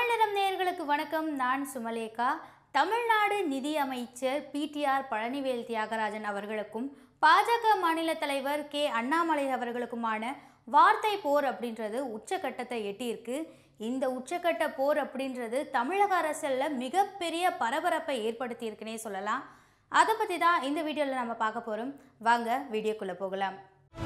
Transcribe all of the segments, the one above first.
மாநிலம் நேயர்களுக்கு வணக்கம் நான் சுமலேகா தமிழ்நாடு நிதி அமைச்சர் பிடிஆர் பழனிவேல் தியாகராஜன் அவர்களுக்கும் பாஜக மாநில தலைவர் கே அண்ணாமலை அவர்களுக்குமான வார்த்தை போர் அப்படின்றது உச்சக்கட்டத்தை எட்டியிருக்கு இந்த உச்சக்கட்ட போர் அப்படின்றது தமிழக அரசியல்ல மிகப்பெரிய பரபரப்பை ஏற்படுத்தியிருக்குன்னே சொல்லலாம் அதை பற்றி தான் இந்த வீடியோவில் நம்ம பார்க்க போகிறோம் வாங்க வீடியோக்குள்ளே போகலாம்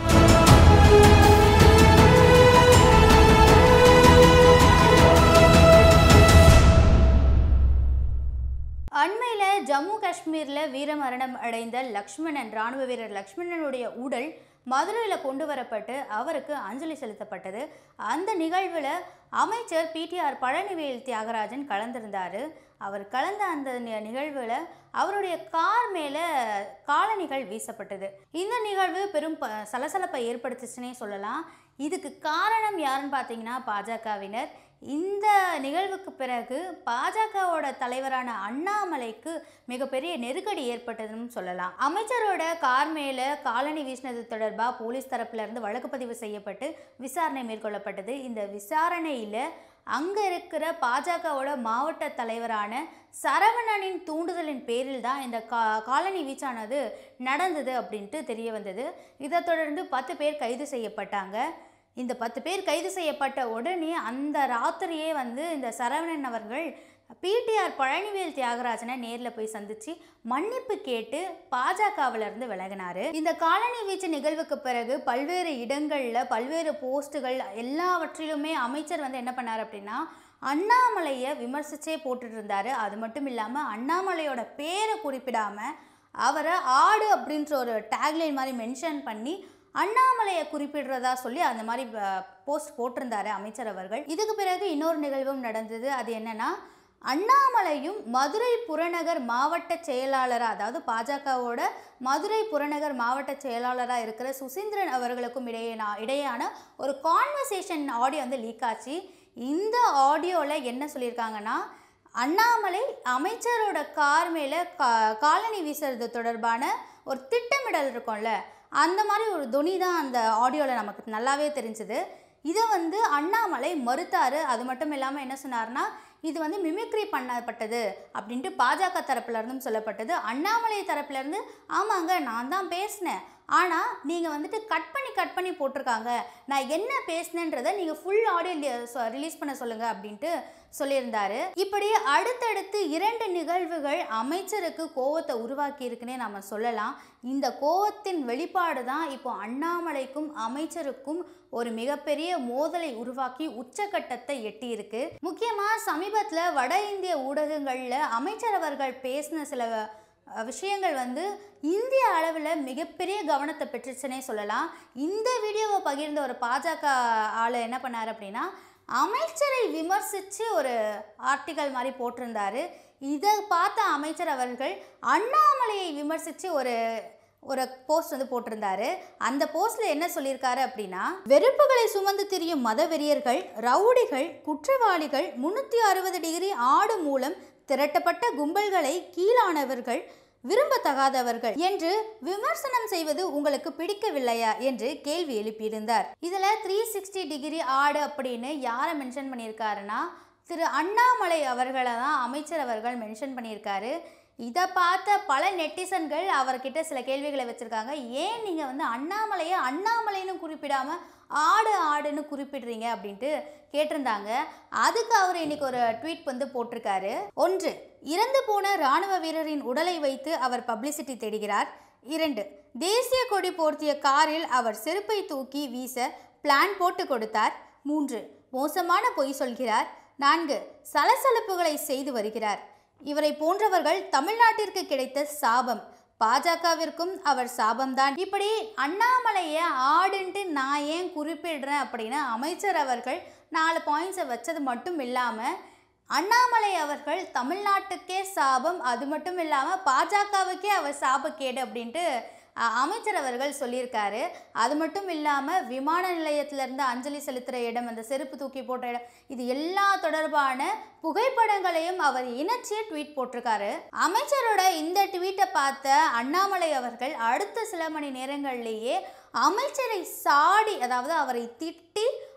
அண்மையில் ஜம்மு காஷ்மீரில் வீரமரணம் அடைந்த லக்ஷ்மணன் ராணுவ வீரர் லக்ஷ்மணனுடைய உடல் மதுரையில் கொண்டு வரப்பட்டு அவருக்கு அஞ்சலி செலுத்தப்பட்டது அந்த நிகழ்வில் அமைச்சர் பிடிஆர் பழனிவேல் தியாகராஜன் கலந்திருந்தார் அவர் கலந்த அந்த நி- நிகழ்வில் அவருடைய கார் மேலே காலணிகள் வீசப்பட்டது இந்த நிகழ்வு பெரும் ப சலசலப்பை ஏற்படுத்துச்சுன்னே சொல்லலாம் இதுக்கு காரணம் யாருன்னு பார்த்தீங்கன்னா பாஜகவினர் இந்த நிகழ்வுக்கு பிறகு பாஜகவோட தலைவரான அண்ணாமலைக்கு மிகப்பெரிய நெருக்கடி ஏற்பட்டதுன்னு சொல்லலாம் அமைச்சரோட கார் மேலே காலணி வீசினது தொடர்பாக போலீஸ் தரப்புல இருந்து வழக்கு பதிவு செய்யப்பட்டு விசாரணை மேற்கொள்ளப்பட்டது இந்த விசாரணையில் அங்கே இருக்கிற பாஜகவோட மாவட்ட தலைவரான சரவணனின் தூண்டுதலின் பேரில் தான் இந்த கா காலனி வீச்சானது நடந்தது அப்படின்ட்டு தெரிய வந்தது இதைத் தொடர்ந்து பத்து பேர் கைது செய்யப்பட்டாங்க இந்த பத்து பேர் கைது செய்யப்பட்ட உடனே அந்த ராத்திரியே வந்து இந்த சரவணன் அவர்கள் பிடிஆர் பழனிவேல் தியாகராஜனை நேரில் போய் சந்திச்சு மன்னிப்பு கேட்டு பாஜகவுல இருந்து விலகினாரு இந்த காலனி வீச்சு நிகழ்வுக்கு பிறகு பல்வேறு இடங்களில் பல்வேறு போஸ்ட்டுகள் எல்லாவற்றிலுமே அமைச்சர் வந்து என்ன பண்ணார் அப்படின்னா அண்ணாமலையை விமர்சிச்சே போட்டுட்டு இருந்தாரு அது மட்டும் இல்லாமல் அண்ணாமலையோட பேரை குறிப்பிடாம அவரை ஆடு அப்படின்ற ஒரு டேக்லைன் மாதிரி மென்ஷன் பண்ணி அண்ணாமலையை குறிப்பிடுறதா சொல்லி அந்த மாதிரி போஸ்ட் போட்டிருந்தாரு அமைச்சர் அவர்கள் இதுக்கு பிறகு இன்னொரு நிகழ்வும் நடந்தது அது என்னன்னா அண்ணாமலையும் மதுரை புறநகர் மாவட்ட செயலாளராக அதாவது பாஜகவோட மதுரை புறநகர் மாவட்ட செயலாளராக இருக்கிற சுசீந்திரன் அவர்களுக்கும் இடையே இடையான ஒரு கான்வர்சேஷன் ஆடியோ வந்து லீக் ஆச்சு இந்த ஆடியோவில் என்ன சொல்லியிருக்காங்கன்னா அண்ணாமலை அமைச்சரோட கார் மேலே கா காலனி வீசுறது தொடர்பான ஒரு திட்டமிடல் இருக்கும்ல அந்த மாதிரி ஒரு துணி தான் அந்த ஆடியோவில் நமக்கு நல்லாவே தெரிஞ்சுது இதை வந்து அண்ணாமலை மறுத்தாரு அது மட்டும் இல்லாமல் என்ன சொன்னார்னா இது வந்து மிமிக்ரி பண்ணப்பட்டது அப்படின்ட்டு பாஜக தரப்புல இருந்தும் சொல்லப்பட்டது அண்ணாமலை தரப்புல இருந்து ஆமாங்க நான் தான் பேசினேன் ஆனால் நீங்கள் வந்துட்டு கட் பண்ணி கட் பண்ணி போட்டிருக்காங்க நான் என்ன பேசினேன்றதை நீங்கள் ஃபுல் ஆடியோ ரிலீஸ் பண்ண சொல்லுங்கள் அப்படின்ட்டு சொல்லியிருந்தாரு இப்படி அடுத்தடுத்து இரண்டு நிகழ்வுகள் அமைச்சருக்கு கோவத்தை உருவாக்கி இருக்குன்னே நம்ம சொல்லலாம் இந்த கோவத்தின் வெளிப்பாடு தான் இப்போ அண்ணாமலைக்கும் அமைச்சருக்கும் ஒரு மிகப்பெரிய மோதலை உருவாக்கி உச்சக்கட்டத்தை எட்டியிருக்கு முக்கியமாக சமீபத்தில் வட இந்திய ஊடகங்களில் அமைச்சர் அவர்கள் பேசின சில அஹ், விஷயங்கள் வந்து இந்திய அளவில் மிகப்பெரிய கவனத்தை பெற்றுச்சுன்னே சொல்லலாம் இந்த வீடியோவை பகிர்ந்த ஒரு பாஜக ஆள் என்ன பண்ணார் அப்படின்னா அமைச்சரை விமர்சித்து ஒரு ஆர்டிக்கல் மாதிரி போட்டிருந்தாரு இதை பார்த்த அமைச்சர் அவர்கள் அண்ணாமலையை விமர்சித்து ஒரு ஒரு போஸ்ட் வந்து போட்டிருந்தாரு அந்த போஸ்ட்ல என்ன சொல்லியிருக்காரு அப்படின்னா வெறுப்புகளை சுமந்து திரியும் மதவெறியர்கள் ரவுடிகள் குற்றவாளிகள் முன்னூற்றி அறுபது டிகிரி ஆடு மூலம் திரட்டப்பட்ட கும்பல்களை கீழானவர்கள் விரும்பத்தகாதவர்கள் என்று விமர்சனம் செய்வது உங்களுக்கு பிடிக்கவில்லையா என்று கேள்வி எழுப்பியிருந்தார் இதுல த்ரீ சிக்ஸ்டி டிகிரி ஆடு அப்படின்னு யாரை மென்ஷன் பண்ணியிருக்காருன்னா திரு அண்ணாமலை அவர்களை தான் அமைச்சர் அவர்கள் மென்ஷன் பண்ணியிருக்காரு இதை பார்த்த பல நெட்டிசன்கள் அவர்கிட்ட சில கேள்விகளை வச்சுருக்காங்க ஏன் நீங்கள் வந்து அண்ணாமலையை அண்ணாமலைன்னு குறிப்பிடாம ஆடு ஆடுன்னு குறிப்பிடுறீங்க அப்படின்ட்டு கேட்டிருந்தாங்க அதுக்கு அவர் இன்னைக்கு ஒரு ட்வீட் வந்து போட்டிருக்காரு ஒன்று இறந்து போன ராணுவ வீரரின் உடலை வைத்து அவர் பப்ளிசிட்டி தேடுகிறார் இரண்டு தேசிய கொடி போர்த்திய காரில் அவர் செருப்பை தூக்கி வீச பிளான் போட்டு கொடுத்தார் மூன்று மோசமான பொய் சொல்கிறார் நான்கு சலசலப்புகளை செய்து வருகிறார் இவரை போன்றவர்கள் தமிழ்நாட்டிற்கு கிடைத்த சாபம் பாஜகவிற்கும் அவர் சாபம்தான் இப்படி அண்ணாமலையை ஆடுன்ட்டு நான் ஏன் குறிப்பிடுறேன் அப்படின்னு அமைச்சர் அவர்கள் நாலு பாயிண்ட்ஸை வச்சது மட்டும் இல்லாமல் அண்ணாமலை அவர்கள் தமிழ்நாட்டுக்கே சாபம் அது மட்டும் இல்லாமல் பாஜகவுக்கே அவர் சாபக்கேடு அப்படின்ட்டு அ, அமைச்சர் அவர்கள் சொல்லியிருக்காரு அது மட்டும் இல்லாமல் விமான நிலையத்திலேருந்து அஞ்சலி செலுத்துகிற இடம் அந்த செருப்பு தூக்கி போட்ட இடம் இது எல்லா தொடர்பான புகைப்படங்களையும் அவர் இணைச்சி ட்வீட் போட்டிருக்காரு அமைச்சரோட இந்த ட்வீட்டை பார்த்த அண்ணாமலை அவர்கள் அடுத்த சில மணி நேரங்கள்லேயே அமைச்சரை சாடி அதாவது அவரை திட்டி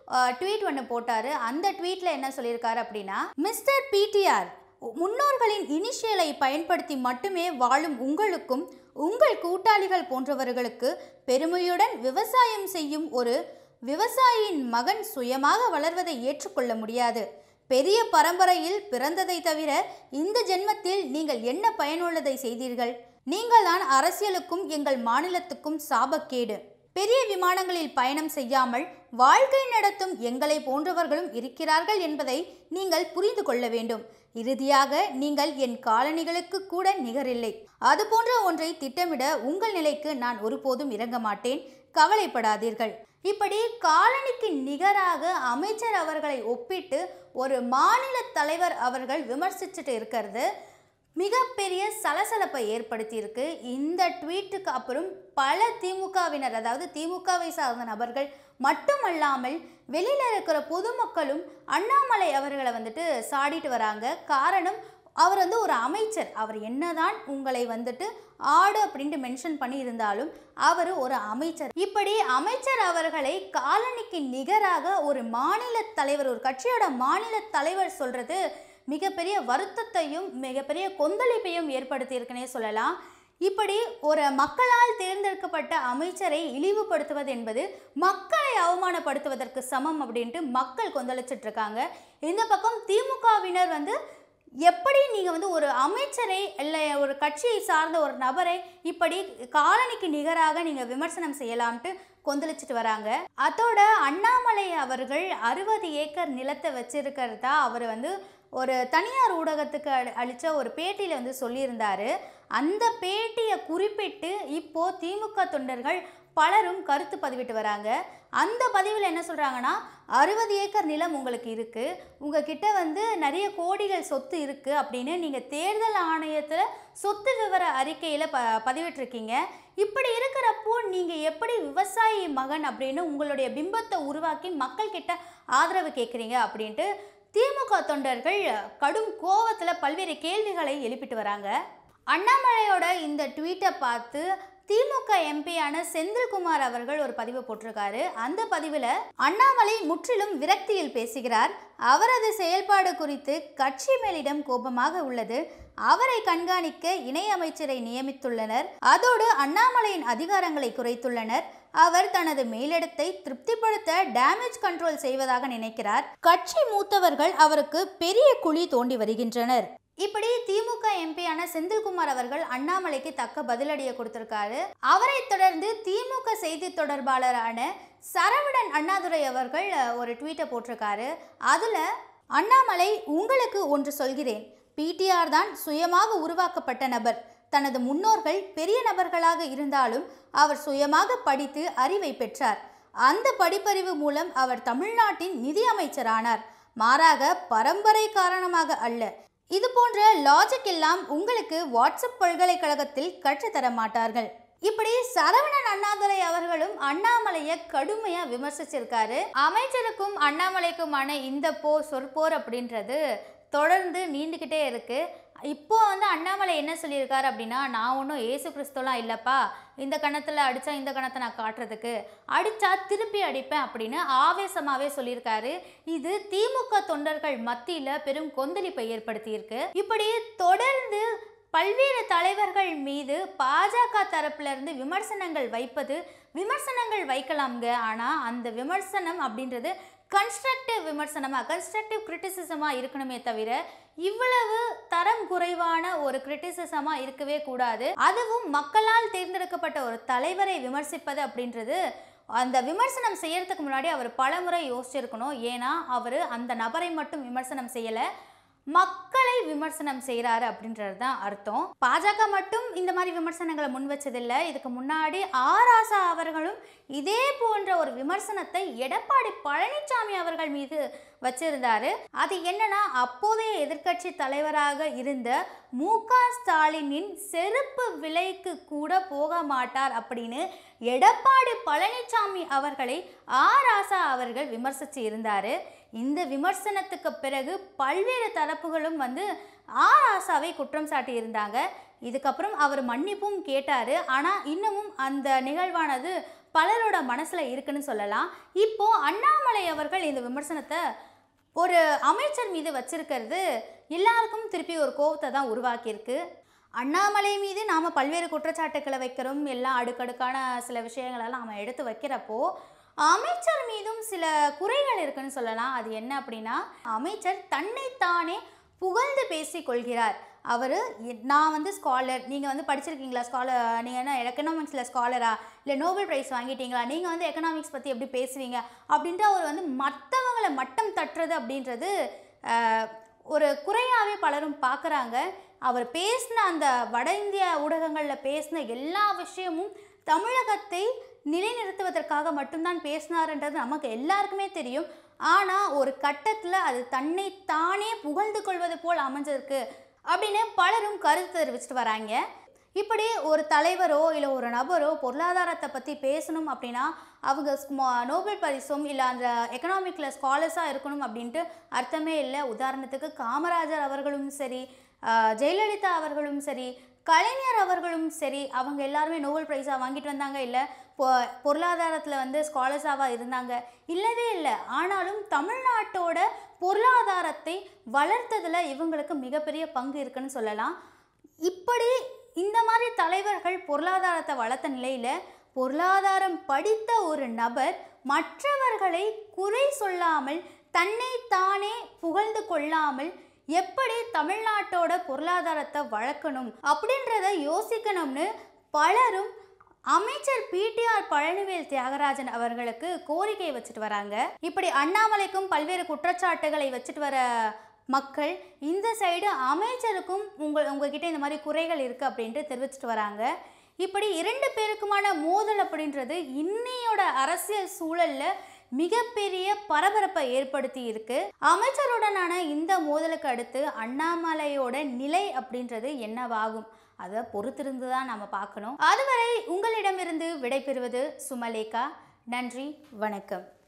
ட்வீட் ஒன்று போட்டார் அந்த ட்வீட்டில் என்ன சொல்லியிருக்காரு அப்படின்னா மிஸ்டர் பிடிஆர் முன்னோர்களின் இனிஷியலை பயன்படுத்தி மட்டுமே வாழும் உங்களுக்கும் உங்கள் கூட்டாளிகள் போன்றவர்களுக்கு பெருமையுடன் விவசாயம் செய்யும் ஒரு விவசாயியின் மகன் சுயமாக வளர்வதை ஏற்றுக்கொள்ள முடியாது பெரிய பரம்பரையில் பிறந்ததை தவிர இந்த ஜென்மத்தில் நீங்கள் என்ன பயனுள்ளதை செய்தீர்கள் நீங்கள்தான் அரசியலுக்கும் எங்கள் மாநிலத்துக்கும் சாபக்கேடு பெரிய விமானங்களில் பயணம் செய்யாமல் வாழ்க்கை நடத்தும் எங்களை போன்றவர்களும் இருக்கிறார்கள் என்பதை நீங்கள் புரிந்து கொள்ள வேண்டும் இறுதியாக நீங்கள் என் காலணிகளுக்கு கூட நிகரில்லை அது போன்ற ஒன்றை திட்டமிட உங்கள் நிலைக்கு நான் ஒருபோதும் இறங்க மாட்டேன் கவலைப்படாதீர்கள் இப்படி காலனிக்கு நிகராக அமைச்சர் அவர்களை ஒப்பிட்டு ஒரு மாநில தலைவர் அவர்கள் விமர்சிச்சுட்டு இருக்கிறது மிகப்பெரிய சலசலப்பை ஏற்படுத்தியிருக்கு இந்த ட்வீட்டுக்கு அப்புறம் பல திமுகவினர் அதாவது திமுகவை சார்ந்த நபர்கள் மட்டுமல்லாமல் வெளியில் இருக்கிற பொதுமக்களும் அண்ணாமலை அவர்களை வந்துட்டு சாடிட்டு வராங்க காரணம் அவர் வந்து ஒரு அமைச்சர் அவர் என்னதான் உங்களை வந்துட்டு ஆடு அப்படின்ட்டு மென்ஷன் பண்ணி இருந்தாலும் அவர் ஒரு அமைச்சர் இப்படி அமைச்சர் அவர்களை காலனிக்கு நிகராக ஒரு மாநில தலைவர் ஒரு கட்சியோட மாநில தலைவர் சொல்றது மிகப்பெரிய வருத்தத்தையும் மிகப்பெரிய கொந்தளிப்பையும் ஏற்படுத்தி இருக்குன்னே சொல்லலாம் இப்படி ஒரு மக்களால் தேர்ந்தெடுக்கப்பட்ட அமைச்சரை இழிவுபடுத்துவது என்பது மக்களை அவமானப்படுத்துவதற்கு சமம் அப்படின்ட்டு மக்கள் கொந்தளிச்சிட்டு இருக்காங்க இந்த பக்கம் திமுகவினர் வந்து எப்படி நீங்கள் வந்து ஒரு அமைச்சரை இல்லை ஒரு கட்சியை சார்ந்த ஒரு நபரை இப்படி காலனிக்கு நிகராக நீங்கள் விமர்சனம் செய்யலாம்ட்டு கொந்தளிச்சிட்டு வராங்க அதோட அண்ணாமலை அவர்கள் அறுபது ஏக்கர் நிலத்தை வச்சிருக்கிறதா அவர் வந்து ஒரு தனியார் ஊடகத்துக்கு அளி- அளிச்ச ஒரு பேட்டியில் வந்து சொல்லியிருந்தாரு அந்த பேட்டியை குறிப்பிட்டு இப்போ திமுக தொண்டர்கள் பலரும் கருத்து பதிவிட்டு வராங்க அந்த பதிவில் என்ன சொல்கிறாங்கன்னா அறுபது ஏக்கர் நிலம் உங்களுக்கு இருக்குது உங்ககிட்ட வந்து நிறைய கோடிகள் சொத்து இருக்குது அப்படின்னு நீங்கள் தேர்தல் ஆணையத்தில் சொத்து விவர அறிக்கையில் ப பதிவிட்டிருக்கீங்க இப்படி இருக்கிறப்போ நீங்கள் எப்படி விவசாயி மகன் அப்படின்னு உங்களுடைய பிம்பத்தை உருவாக்கி மக்கள்கிட்ட ஆதரவு கேட்குறீங்க அப்படின்ட்டு திமுக தொண்டர்கள் கடும் கோவத்தில் பல்வேறு கேள்விகளை எழுப்பிட்டு வராங்க அண்ணாமலையோட இந்த ட்வீட்டை பார்த்து திமுக எம்பியான செந்தில்குமார் அவர்கள் ஒரு பதிவு போட்டிருக்காரு அந்த பதிவில் அண்ணாமலை முற்றிலும் விரக்தியில் பேசுகிறார் அவரது செயல்பாடு குறித்து கட்சி மேலிடம் கோபமாக உள்ளது அவரை கண்காணிக்க இணையமைச்சரை நியமித்துள்ளனர் அதோடு அண்ணாமலையின் அதிகாரங்களை குறைத்துள்ளனர் அவர் தனது மேலிடத்தை திருப்திப்படுத்த டேமேஜ் கண்ட்ரோல் செய்வதாக நினைக்கிறார் கட்சி மூத்தவர்கள் அவருக்கு பெரிய குழி தோண்டி வருகின்றனர் இப்படி திமுக எம்பியான செந்தில்குமார் அவர்கள் அண்ணாமலைக்கு தக்க பதிலடியை கொடுத்திருக்காரு அவரை தொடர்ந்து திமுக செய்தி தொடர்பாளரான சரவணன் அண்ணாதுரை அவர்கள் அஹ், ஒரு ட்வீட்டை போட்டிருக்காரு அதுல அண்ணாமலை உங்களுக்கு ஒன்று சொல்கிறேன் பிடிஆர் தான் சுயமாக உருவாக்கப்பட்ட நபர் தனது முன்னோர்கள் பெரிய நபர்களாக இருந்தாலும் அவர் சுயமாக படித்து அறிவை பெற்றார் அந்த படிப்பறிவு மூலம் அவர் தமிழ்நாட்டின் நிதி அமைச்சரானார் மாறாக பரம்பரை காரணமாக அல்ல இது போன்ற லாஜிக் எல்லாம் உங்களுக்கு வாட்ஸ்அப் பல்கலைக்கழகத்தில் கற்றுத்தர மாட்டார்கள் இப்படி சரவணன் அண்ணாதுரை அவர்களும் அண்ணாமலையை கடுமையா விமர்சிச்சிருக்காரு அமைச்சருக்கும் அண்ணாமலைக்குமான இந்த போர் சொற்போர் அப்படின்றது தொடர்ந்து நீண்டுக்கிட்டே இருக்கு இப்போ வந்து அண்ணாமலை என்ன சொல்லியிருக்காரு அப்படின்னா நான் ஒன்றும் ஏசு கிறிஸ்துலாம் இல்லைப்பா இந்த கணத்தில் அடித்தா இந்த கணத்தை நான் காட்டுறதுக்கு அடித்தா திருப்பி அடிப்பேன் அப்படின்னு ஆவேசமாகவே சொல்லியிருக்காரு இது திமுக தொண்டர்கள் மத்தியில் பெரும் கொந்தளிப்பை ஏற்படுத்தியிருக்கு இப்படி தொடர்ந்து பல்வேறு தலைவர்கள் மீது பாஜக தரப்புல இருந்து விமர்சனங்கள் வைப்பது விமர்சனங்கள் வைக்கலாம்ங்க ஆனால் அந்த விமர்சனம் அப்படின்றது கன்ஸ்ட்ரக்டிவ் விமர்சனமாக கன்ஸ்ட்ரக்டிவ் கிரிட்டிசிசமாக இருக்கணுமே தவிர இவ்வளவு தரம் குறைவான ஒரு கிரிட்டிசிசமாக இருக்கவே கூடாது அதுவும் மக்களால் தேர்ந்தெடுக்கப்பட்ட ஒரு தலைவரை விமர்சிப்பது அப்படின்றது அந்த விமர்சனம் செய்யறதுக்கு முன்னாடி அவர் பலமுறை யோசிச்சிருக்கணும் ஏன்னா அவர் அந்த நபரை மட்டும் விமர்சனம் செய்யலை மக்களை விமர்சனம் செய்கிறாரு அப்படின்றது தான் அர்த்தம் பாஜக மட்டும் இந்த மாதிரி விமர்சனங்களை முன் வச்சதில்லை இதுக்கு முன்னாடி ஆர் ஆசா அவர்களும் இதே போன்ற ஒரு விமர்சனத்தை எடப்பாடி பழனிசாமி அவர்கள் மீது வச்சிருந்தாரு அது என்னன்னா அப்போதைய எதிர்க்கட்சி தலைவராக இருந்த மு க ஸ்டாலினின் செருப்பு விலைக்கு கூட போக மாட்டார் அப்படின்னு எடப்பாடி பழனிசாமி அவர்களை ஆர் ஆசா அவர்கள் விமர்சித்து இருந்தாரு இந்த விமர்சனத்துக்கு பிறகு பல்வேறு தரப்புகளும் வந்து ஆர் ஆசாவை குற்றம் சாட்டி இருந்தாங்க இதுக்கப்புறம் அவர் மன்னிப்பும் கேட்டார் ஆனால் இன்னமும் அந்த நிகழ்வானது பலரோட மனசுல இருக்குன்னு சொல்லலாம் இப்போ அண்ணாமலை அவர்கள் இந்த விமர்சனத்தை ஒரு அமைச்சர் மீது வச்சிருக்கிறது எல்லாருக்கும் திருப்பி ஒரு கோபத்தை தான் உருவாக்கியிருக்கு அண்ணாமலை மீது நாம் பல்வேறு குற்றச்சாட்டுக்களை வைக்கிறோம் எல்லாம் அடுக்கடுக்கான சில விஷயங்களெல்லாம் நம்ம எடுத்து வைக்கிறப்போ அமைச்சர் மீதும் சில குறைகள் இருக்குன்னு சொல்லலாம் அது என்ன அப்படின்னா அமைச்சர் தன்னைத்தானே புகழ்ந்து பேசிக் கொள்கிறார் அவர் நான் வந்து ஸ்காலர் நீங்கள் வந்து படிச்சிருக்கீங்களா ஸ்காலர் நீங்கள் என்ன எக்கனாமிக்ஸில் ஸ்காலரா இல்லை நோபல் ப்ரைஸ் வாங்கிட்டீங்களா நீங்கள் வந்து எக்கனாமிக்ஸ் பற்றி எப்படி பேசுவீங்க அப்படின்ட்டு அவர் வந்து மற்றவங்களை மட்டம் தட்டுறது அப்படின்றது ஆஹ், ஒரு குறையாகவே பலரும் பார்க்குறாங்க அவர் பேசின அந்த வட இந்திய ஊடகங்களில் பேசின எல்லா விஷயமும் தமிழகத்தை நிலைநிறுத்துவதற்காக மட்டும்தான் பேசினாருன்றது நமக்கு எல்லாருக்குமே தெரியும் ஆனால் ஒரு கட்டத்தில் அது தன்னை தானே புகழ்ந்து கொள்வது போல் அமைஞ்சிருக்கு அப்படின்னு பலரும் கருத்து தெரிவிச்சிட்டு வராங்க இப்படி ஒரு தலைவரோ இல்லை ஒரு நபரோ பொருளாதாரத்தை பற்றி பேசணும் அப்படின்னா அவங்க ஸ்ம- நோபல் பரிசும் இல்லை அந்த எக்கனாமிக்கில் ஸ்காலர்ஸாக இருக்கணும் அப்படின்ட்டு அர்த்தமே இல்லை உதாரணத்துக்கு காமராஜர் அவர்களும் சரி ஆஹ், ஜெயலலிதா அவர்களும் சரி கலைஞர் அவர்களும் சரி அவங்க எல்லாருமே நோபல் ப்ரைஸாக வாங்கிட்டு வந்தாங்க இல்லை பொ பொருளாதாரத்தில் வந்து ஸ்காலர்ஸாவாக இருந்தாங்க இல்லவே இல்லை ஆனாலும் தமிழ்நாட்டோட பொருளாதாரத்தை வளர்த்ததில் இவங்களுக்கு மிகப்பெரிய பங்கு இருக்குன்னு சொல்லலாம் இப்படி இந்த மாதிரி தலைவர்கள் பொருளாதாரத்தை வளர்த்த நிலையில் பொருளாதாரம் படித்த ஒரு நபர் மற்றவர்களை குறை சொல்லாமல் தன்னை தானே புகழ்ந்து கொள்ளாமல் எப்படி தமிழ்நாட்டோட பொருளாதாரத்தை வளர்க்கணும் அப்படின்றத யோசிக்கணும்னு பலரும் அமைச்சர் பிடிஆர் பழனிவேல் தியாகராஜன் அவர்களுக்கு கோரிக்கை வச்சுட்டு வராங்க இப்படி அண்ணாமலைக்கும் பல்வேறு குற்றச்சாட்டுகளை வச்சுட்டு வர மக்கள் இந்த சைடு அமைச்சருக்கும் உங்கள் உங்ககிட்ட இந்த மாதிரி குறைகள் இருக்குது அப்படின்ட்டு தெரிவிச்சிட்டு வராங்க இப்படி இரண்டு பேருக்குமான மோதல் அப்படின்றது இன்னையோட அரசியல் சூழல்ல மிகப்பெரிய பரபரப்பை ஏற்படுத்தி இருக்கு அமைச்சருடனான இந்த மோதலுக்கு அடுத்து அண்ணாமலையோட நிலை அப்படின்றது என்னவாகும் அதை பொறுத்திருந்து தான் நம்ம பார்க்கணும் அதுவரை உங்களிடமிருந்து விடைபெறுவது சுமலேகா நன்றி வணக்கம்